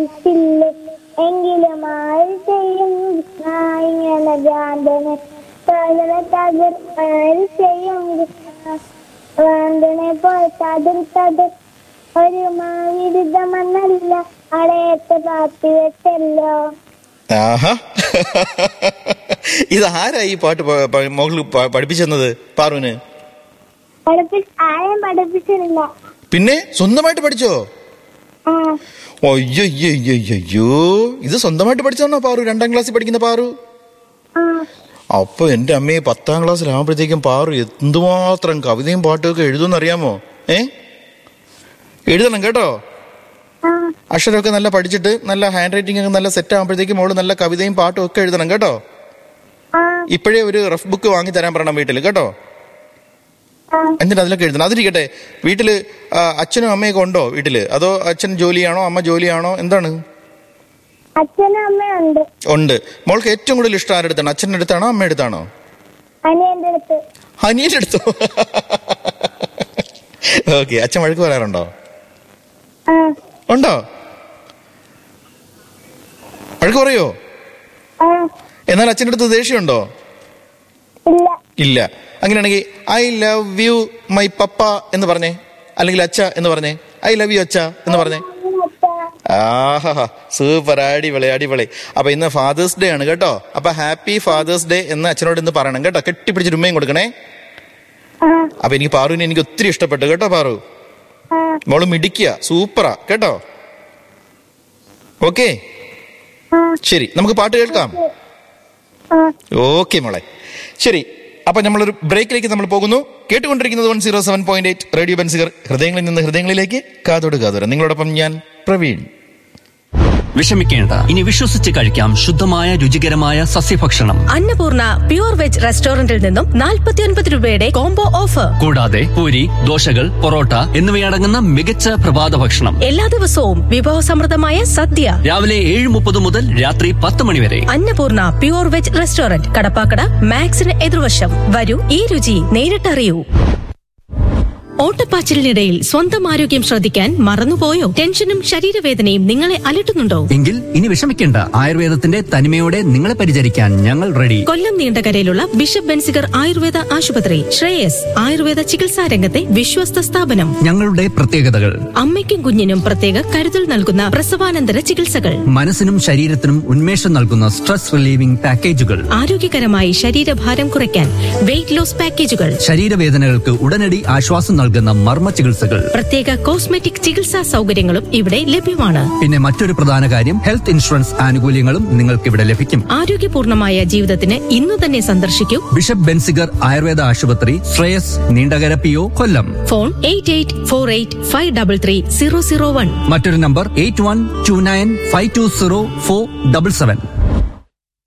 സാധിച്ചില്ല എങ്കിലും ആര് ചെയ്യും കൃഷ്ണ ഇങ്ങനെ ഭ്രാന്തനെ തോന്നലെ തകർ ചെയ്യും കൃഷ്ണ ഭ്രാന്തനെ പോൽ തതിർ തതിർ ഒരു മാവിരുദ്ധമെന്നല്ല അടയത്ത് പാത്തി വെച്ചല്ലോ ആഹാ ഇത് ആരാ ഈ പാട്ട് പ- പ- മോളിൽ പ- പഠിപ്പിച്ചെന്നത് പാറുവിന് പഠിപ്പി ആരും പഠിപ്പിച്ചിട്ടില്ല പിന്നെ സ്വന്തമായിട്ട് പഠിച്ചോ ആ അയ്യോ അയ്യോ അയ്യോ അയ്യോ, അയ്യോ ഇത് സ്വന്തമായിട്ട് പഠിച്ചതാണോ പാറു രണ്ടാം ക്ലാസ്സിൽ പഠിക്കുന്ന പാറു ആ അപ്പൊ എന്റെ അമ്മയെ പത്താം ക്ലാസ്സിലാകുമ്പോഴത്തേക്കും പാറു എന്തുമാത്രം കവിതയും പാട്ടുമൊക്കെ എഴുതുമെന്ന് അറിയാമോ ഏ എഴുതണം കേട്ടോ ആ അക്ഷരമൊക്കെ നല്ല പഠിച്ചിട്ട് നല്ല ഹാൻഡ് റൈറ്റിംഗ് ഒക്കെ നല്ല സെറ്റ് ആകുമ്പോഴത്തേക്കും മോള് നല്ല കവിതയും പാട്ടും ഒക്കെ എഴുതണം കേട്ടോ ആ ഇപ്പോഴേ ഒരു റഫ് ബുക്ക് വാങ്ങി തരാൻ പറയണം വീട്ടിൽ കേട്ടോ ആ എന്നിട്ട് അതിലൊക്കെ എഴുതണം അതിരിക്കട്ടെ വീട്ടില് ആ, അച്ഛനും അമ്മയൊക്കെ ഉണ്ടോ വീട്ടില് അതോ അച്ഛൻ ജോലിയാണോ അമ്മ ജോലിയാണോ എന്താണ് അച്ഛനും അമ്മയുണ്ട് ഉണ്ട് മോൾക്ക് ഏറ്റവും കൂടുതൽ ഇഷ്ടം ആരുടെ അടുത്താണ് അച്ഛൻ്റെ അടുത്താണോ അമ്മയുടെ അടുത്താണോ അനിയന്റെ അടുത്ത് അനിയൻ്റെ അടുത്തോ ഓക്കെ അച്ഛൻ വഴക്ക് പറയാറുണ്ടോ ആ ഉണ്ടോ വഴക്ക് പറയോ ആ എന്നാൽ അച്ഛൻ്റെ അടുത്ത് ദേഷ്യമുണ്ടോ ഇല്ല ഇല്ല അങ്ങനെയാണെങ്കിൽ ഐ ലവ് യു മൈ പപ്പ എന്ന് പറഞ്ഞേ അല്ലെങ്കിൽ അച്ഛ എന്ന് പറഞ്ഞേ ഐ ലവ് യു അച്ഛ എന്ന് പറഞ്ഞേ ആഹാ സൂപ്പർ അടിപൊളി അടിപൊളി അപ്പൊ ഇന്ന് ഫാദേഴ്സ് ഡേ ആണ് കേട്ടോ അപ്പൊ ഹാപ്പി ഫാദേഴ്സ് ഡേ എന്ന് അച്ഛനോട് ഇന്ന് പറയണം കേട്ടോ കെട്ടിപ്പിടിച്ച് ഉമ്മയും കൊടുക്കണേ ആ അപ്പൊ എനിക്ക് പാറുവിനെ എനിക്ക് ഒത്തിരി ഇഷ്ടപ്പെട്ടു കേട്ടോ പാറു ആ മോള് മിടിക്കുക സൂപ്പറാ കേട്ടോ ഓക്കെ ആ ശരി നമുക്ക് പാട്ട് കേൾക്കാം ആ ഓക്കെ മോളെ ശരി അപ്പൊ നമ്മളൊരു ബ്രേക്കിലേക്ക് നമ്മൾ പോകുന്നു കേട്ടുകൊണ്ടിരിക്കുന്നത് one zero seven point eight radio Benziger ഹൃദയങ്ങളിൽ നിന്ന് ഹൃദയങ്ങളിലേക്ക് കാതോട് കാതോര നിങ്ങളോടൊപ്പം ഞാൻ പ്രവീൺ വിഷമിക്കേണ്ട ഇനി വിശ്വസിച്ച് കഴിക്കാം ശുദ്ധമായ രുചികരമായ സസ്യഭക്ഷണം അന്നപൂർണ പ്യൂർ വെജ് റെസ്റ്റോറന്റിൽ നിന്നും 49 രൂപയുടെ കോംബോ ഓഫർ കൂടാതെ പൂരി ദോശകൾ പൊറോട്ട എന്നിവയടങ്ങുന്ന മികച്ച പ്രഭാത ഭക്ഷണം എല്ലാ ദിവസവും വിഭവസമൃദ്ധമായ സദ്യ രാവിലെ ഏഴ് മുപ്പത് മുതൽ രാത്രി പത്ത് മണി വരെ Annapurna pure veg restaurant Kadappakada മാക്സിന് എതിർവശം വരൂ ഈ രുചി നേരിട്ടറിയൂ ഓട്ടപ്പാച്ചിലിനിടയിൽ സ്വന്തം ആരോഗ്യം ശ്രദ്ധിക്കാൻ മറന്നുപോയോ ടെൻഷനും ശരീരവേദനയും നിങ്ങളെ അലട്ടുന്നുണ്ടോ എങ്കിൽ ഇനി വിഷമിക്കേണ്ട ആയുർവേദത്തിന്റെ തനിമയോടെ നിങ്ങളെ പരിചരിക്കാൻ ഞങ്ങൾ റെഡി കൊല്ലം നീണ്ടകരയിലുള്ള ബിഷപ്പ് ബെൻസിഗർ ആയുർവേദ ആശുപത്രി ശ്രേയസ് ആയുർവേദ ചികിത്സാ രംഗത്തെ വിശ്വസ്ത സ്ഥാപനം ഞങ്ങളുടെ പ്രത്യേകതകൾ അമ്മയ്ക്കും കുഞ്ഞിനും പ്രത്യേക കരുതൽ നൽകുന്ന പ്രസവാനന്തര ചികിത്സകൾ മനസ്സിനും ശരീരത്തിനും ഉന്മേഷം നൽകുന്ന സ്ട്രെസ് റിലീവിംഗ് പാക്കേജുകൾ ആരോഗ്യകരമായി ശരീരഭാരം കുറയ്ക്കാൻ വെയിറ്റ് ലോസ് പാക്കേജുകൾ ശരീരവേദനകൾക്ക് ഉടനടി ആശ്വാസം നൽകുന്ന മർമ്മ ചികിത്സകൾ പ്രത്യേക കോസ്മെറ്റിക് ചികിത്സാ സൗകര്യങ്ങളും ഇവിടെ ലഭ്യമാണ് പിന്നെ മറ്റൊരു പ്രധാന കാര്യം ഹെൽത്ത് ഇൻഷുറൻസ് ആനുകൂല്യങ്ങളും നിങ്ങൾക്ക് ഇവിടെ ലഭിക്കും ആരോഗ്യപൂർണമായ ജീവിതത്തിന് ഇന്നു തന്നെ സന്ദർശിക്കൂ ബിഷപ്പ് ബെൻസിഗർ ആയുർവേദ ആശുപത്രി Shreyas Neendakara P O Kollam phone eight eight four eight five double three zero zero one മറ്റൊരു number eight one two nine five two zero four double seven